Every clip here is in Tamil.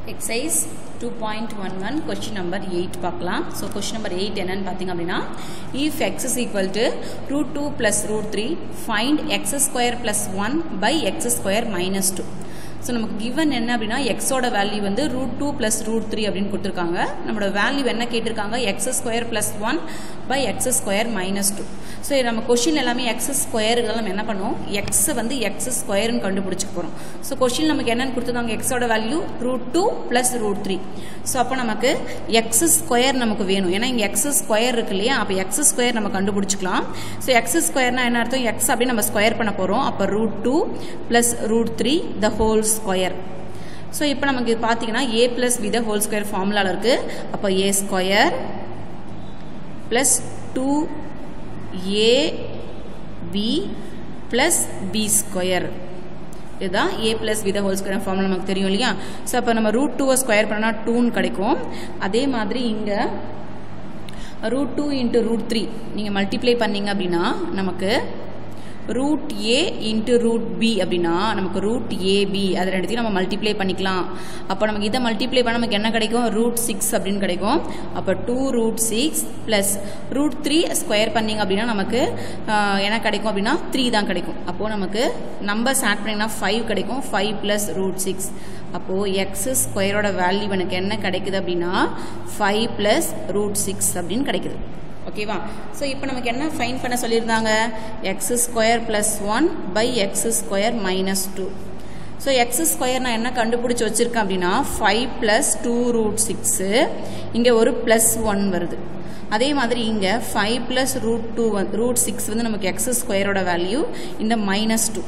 exercise two point one one question number eight பார்க்கலாம் ஸோ கொஸ்டின் நம்பர் எயிட் என்னன்னு பார்த்தீங்க அப்படின்னா if x is equal to root two plus root three find x square plus one by x square minus two so நமக்கு கிவன் என்ன அப்படின்னா எக்ஸோட வேல்யூ வந்து root two plus root three அப்படின்னு கொடுத்துருக்காங்க நம்மளோட வேல்யூ என்ன கேட்டிருக்காங்க x square plus one by x square minus two so நம்ம கொஷின் எல்லாமே எக்ஸ் ஸ்கொயர் இதெல்லாம் நம்ம என்ன பண்ணுவோம் எக்ஸ் வந்து எக்ஸ் ஸ்கொயர்னு கண்டுபிடிச்சிக்க போகிறோம் ஸோ கொஷின் நமக்கு என்னன்னு கொடுத்துருக்காங்க எக்ஸோட value root two plus root three so அப்போ நமக்கு எக்ஸ் ஸ்கொயர் நமக்கு வேணும் ஏன்னா இங்கே எக்ஸ் ஸ்கொயர் இருக்கு இல்லையா அப்போ எக்ஸ் ஸ்கொயர் நம்ம கண்டுபிடிச்சிக்கலாம் ஸோ எக்ஸ் ஸ்கொயர்னா என்ன அர்த்தம் எக்ஸ் அப்படி நம்ம ஸ்கொயர் பண்ண போகிறோம் அப்போ root two plus root three the whole square so இப்போ நமக்கு பார்த்தீங்கன்னா A plus B the whole square ஃபார்முலாவில் இருக்குது அப்போ A square plus two A B plus B square இதுதான் ஏ ப்ளஸ் வித ஹோல் ஸ்கொயர் ஃபார்முலா நமக்கு தெரியும் இல்லையா ஸோ அப்போ நம்ம ரூட் டூவை ஸ்கொயர் பண்ணால் டூன்னு கிடைக்கும் அதே மாதிரி இங்கே root two into root three நீங்கள் மல்டிப்ளை பண்ணீங்க அப்படின்னா நமக்கு root A into root B அப்படின்னா நமக்கு ரூட் ஏபி அது ரெண்டுத்தையும் நம்ம மல்டிப்ளை பண்ணிக்கலாம் அப்போ நமக்கு இதை மல்டிப்ளை பண்ண நமக்கு என்ன கிடைக்கும் ரூட் சிக்ஸ் அப்படின்னு கிடைக்கும் அப்போ two root six plus root three square பண்ணிங்க அப்படின்னா நமக்கு என்ன கிடைக்கும் அப்படின்னா த்ரீ தான் கிடைக்கும் அப்போது நமக்கு நம்பர்ஸ் ஆட் பண்ணிங்கன்னா ஃபைவ் கிடைக்கும் ஃபைவ் ப்ளஸ் ரூட் சிக்ஸ் அப்போது எக்ஸ் ஸ்கொயரோட வேல்யூ எனக்கு என்ன கிடைக்குது அப்படின்னா ஃபைவ் ப்ளஸ் ரூட் சிக்ஸ் அப்படின்னு கிடைக்குது ஓகேவா ஸோ இப்போ நமக்கு என்ன ஃபைன் பண்ண சொல்லியிருந்தாங்க x square plus one by x square minus two so x square நான் என்ன கண்டுபிடிச்சி வச்சுருக்கேன் அப்படின்னா five plus two root six இங்கே ஒரு ப்ளஸ் ஒன் வருது அதே மாதிரி இங்கே ஃபைவ் ப்ளஸ் ரூட் டூ வந்து ரூட் சிக்ஸ் வந்து நமக்கு எக்ஸ் ஸ்கொயரோட வேல்யூ இந்த மைனஸ் டூ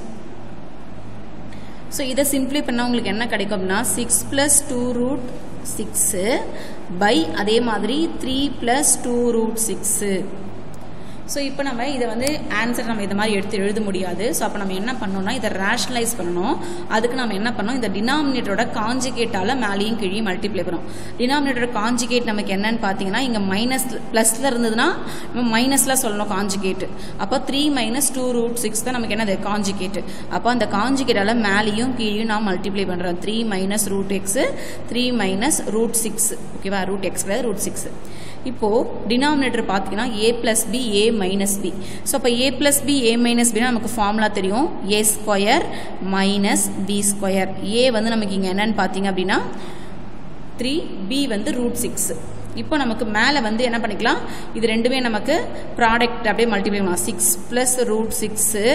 ஸோ இதை சிம்பிளை பண்ணால் உங்களுக்கு என்ன கிடைக்கும் அப்படின்னா six plus two root six by அதே மாதிரி three plus two root six so இப்போ நம்ம இதை வந்து ஆன்சர் நம்ம இதை மாதிரி எடுத்து எழுத முடியாது ஸோ அப்போ நம்ம என்ன பண்ணோம்னா இதை ரேஷனலைஸ் பண்ணணும் அதுக்கு நம்ம என்ன பண்ணோம் இந்த டினாமினேட்டரோட காஞ்சிகேட்டால் மேலேயும் கீழேயும் மல்டிப்ளை பண்ணோம் டினாமினேட்டரோட காஞ்சிகேட் நமக்கு என்னன்னு பார்த்தீங்கன்னா இங்கே மைனஸ் ப்ளஸில் இருந்ததுன்னா நம்ம மைனஸில் சொல்லணும் காஞ்சிகேட்டு அப்போ three minus two root six தான் நமக்கு என்னது காஞ்சிகேட்டு அப்போ அந்த காஞ்சிகேட்டால் மேலேயும் கீழேயும் நான் மல்டிப்ளை பண்ணுறோம் three minus root x three minus root six ஓகேவா ரூட் எக்ஸ் ரூட் சிக்ஸ் இப்போது டினாமினேட்டர் பார்த்தீங்கன்னா A plus B A minus B so அப்போ A plus B A minus பினா நமக்கு ஃபார்முலா தெரியும் A square minus B square A வந்து நமக்கு இங்கே என்னன்னு பார்த்தீங்க அப்படின்னா த்ரீ பி வந்து ரூட் சிக்ஸ் இப்போ நமக்கு மேலே வந்து என்ன பண்ணிக்கலாம் இது ரெண்டுமே நமக்கு ப்ராடக்ட் அப்படியே மல்டிப்ளை பண்ணலாம் சிக்ஸ் ப்ளஸ் ரூட் சிக்ஸு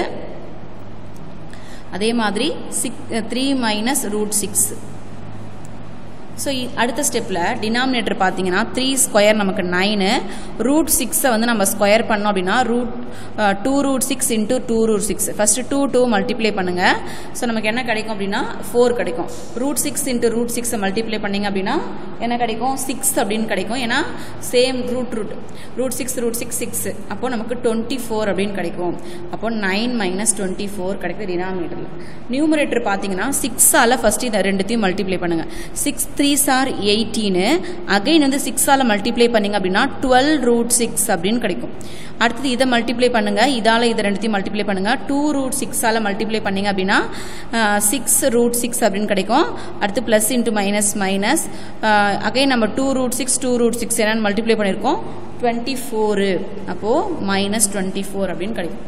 அதே மாதிரி six three minus root six so அடுத்த ஸ்டெப்பில் டினாமினேட்டர் பார்த்தீங்கன்னா த்ரீ ஸ்கொயர் நமக்கு நைனு ரூட் சிக்ஸை வந்து நம்ம ஸ்கொயர் பண்ணோம் அப்படின்னா root two root six into two root six first two two multiply பண்ணுங்கள் ஸோ நமக்கு என்ன கிடைக்கும் அப்படின்னா ஃபோர் கிடைக்கும் ரூட் சிக்ஸ் இன்ட்டு ரூட் சிக்ஸை மல்டிப்ளை பண்ணிங்க அப்படின்னா என்ன கிடைக்கும் சிக்ஸ் அப்படின்னு கிடைக்கும் ஏன்னா same root root root six root six six அப்போது நமக்கு டுவெண்ட்டி ஃபோர் அப்படின்னு கிடைக்கும் அப்போ நைன் மைனஸ் டுவெண்ட்டி ஃபோர் கிடைக்குது டினாமினேட்டரில் நியூமரேட்டர் பார்த்தீங்கன்னா சிக்ஸால் ஃபஸ்ட்டு இதை ரெண்டுத்தையும் மல்டிப்ளை பண்ணுங்கள் சிக்ஸ் த்ரீ சார் எயிட்டீனு அகைன் வந்து சிக்ஸால் மல்டிப்ளை பண்ணிங்க அப்படின்னா டுவெல் ரூட் சிக்ஸ் அப்படின்னு கிடைக்கும் அடுத்தது இதை மல்டிப்ளை பண்ணுங்கள் இதால் இதை ரெண்டுத்தையும் மல்டிப்ளை பண்ணுங்கள் டூ ரூட் சிக்ஸால் மல்டிப்ளை பண்ணிங்க அப்படின்னா சிக்ஸ் ரூட் சிக்ஸ் அப்படின்னு கிடைக்கும் அடுத்து plus into minus minus again நம்ம two root six two root six என்னென்னு மல்டிப்ளை பண்ணியிருக்கோம் டுவெண்ட்டி ஃபோரு அப்போது மைனஸ் டுவெண்ட்டி ஃபோர் அப்படின்னு கிடைக்கும்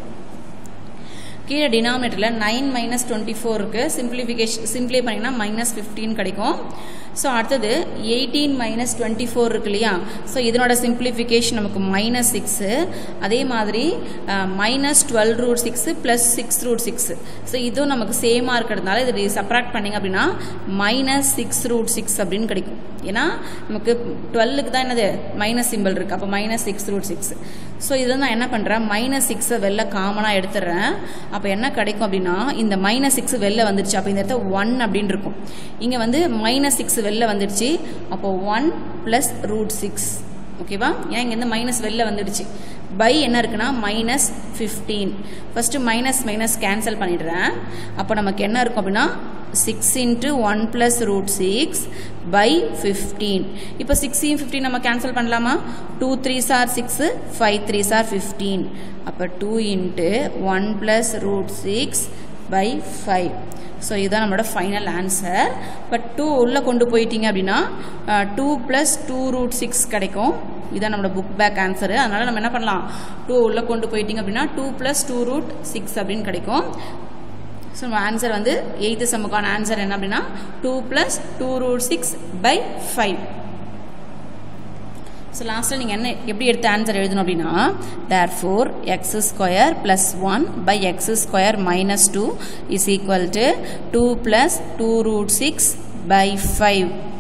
கீழே டினாமினேட்டரில் நைன் மைனஸ் டுவெண்ட்டி ஃபோர் இருக்குது சிம்பிளிஃபிகேஷன் சிம்பிளை பண்ணிங்கன்னா மைனஸ் ஃபிஃப்டீன் கிடைக்கும் ஸோ அடுத்தது எயிட்டீன் மைனஸ் டுவெண்ட்டி ஃபோர் இருக்கு இல்லையா ஸோ இதனோட சிம்பிளிஃபிகேஷன் நமக்கு மைனஸ் சிக்ஸு அதே மாதிரி minus twelve root six plus six root six so இதுவும் நமக்கு சேமாக இருக்கிறதுனால இது சப்ராக்ட் பண்ணிங்க அப்படின்னா மைனஸ் சிக்ஸ் ரூட் சிக்ஸ் அப்படின்னு கிடைக்கும் ஏன்னா நமக்கு டுவெல்லுக்கு தான் என்னது மைனஸ் சிம்பிள் இருக்குது அப்போ minus six root six so இதில் நான் என்ன பண்ணுறேன் மைனஸ் சிக்ஸை வெளில காமனாக எடுத்துடுறேன் அப்போ என்ன கிடைக்கும் அப்படின்னா இந்த மைனஸ் சிக்ஸ் வெளில வந்துடுச்சு அப்போ இந்த இடத்த ஒன் அப்படின்னு இருக்கும் இங்கே வந்து மைனஸ் சிக்ஸ் வெளில வந்துடுச்சு அப்போ ஒன் ப்ளஸ் ரூட் சிக்ஸ் ஓகேவா ஏன் இங்கேருந்து மைனஸ் வெளில வந்துடுச்சு பை என்ன இருக்குன்னா minus fifteen first minus minus cancel பண்ணிடுறேன் அப்போ நமக்கு என்ன இருக்கும் அப்படின்னா six into one plus root six by fifteen இப்போ சிக்ஸையும் ஃபிஃப்டீன் நம்ம கேன்சல் பண்ணலாமா டூ த்ரீ சார் சிக்ஸு ஃபைவ் த்ரீ சார் ஃபிஃப்டீன் அப்போ two into one plus root six by five so இதுதான் நம்மளோட ஃபைனல் ஆன்சர் பட் டூ உள்ளே கொண்டு போயிட்டீங்க அப்படின்னா two plus two root six கிடைக்கும் இதான் நம்மளோட புக் பேக் ஆன்சரு அதனால் நம்ம என்ன பண்ணலாம் டூ உள்ளே கொண்டு போயிட்டீங்க அப்படின்னா two plus two root six அப்படின்னு கிடைக்கும் ஸோ நம்ம ஆன்சர் வந்து எயித்து செம்முக்கான ஆன்சர் என்ன அப்படின்னா two plus two root six by five so லாஸ்ட்டில் நீங்கள் என்ன எப்படி எடுத்து ஆன்சர் எழுதணும் அப்படின்னா therefore x square plus one by x square minus two is equal to two plus two root six by five